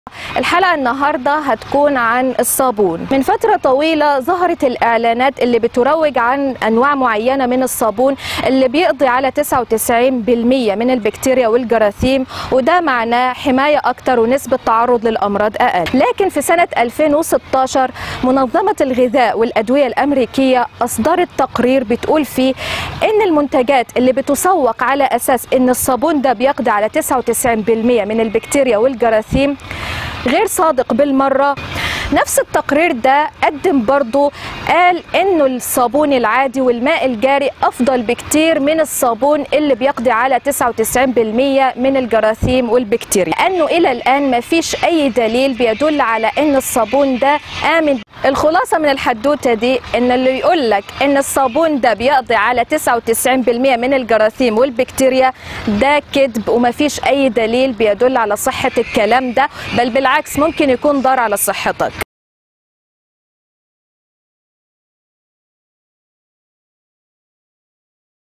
الحلقة النهاردة هتكون عن الصابون من فترة طويلة ظهرت الإعلانات اللي بتروج عن أنواع معينة من الصابون اللي بيقضي على 99% من البكتيريا والجراثيم وده معناه حماية أكتر ونسبة تعرض للأمراض أقل لكن في سنة 2016 منظمة الغذاء والأدوية الأمريكية أصدرت تقرير بتقول فيه إن المنتجات اللي بتسوق على أساس إن الصابون ده بيقضي على 99% من البكتيريا والجراثيم غير صادق بالمرة نفس التقرير ده قدم برضو قال انه الصابون العادي والماء الجاري افضل بكتير من الصابون اللي بيقضي على 99% من الجراثيم والبكتيريا لانه الى الان ما فيش اي دليل بيدل على ان الصابون ده امن الخلاصه من الحدوته دي ان اللي يقول لك ان الصابون ده بيقضي على 99% من الجراثيم والبكتيريا ده كذب وما فيش اي دليل بيدل على صحه الكلام ده بل بالعكس ممكن يكون ضار على صحتك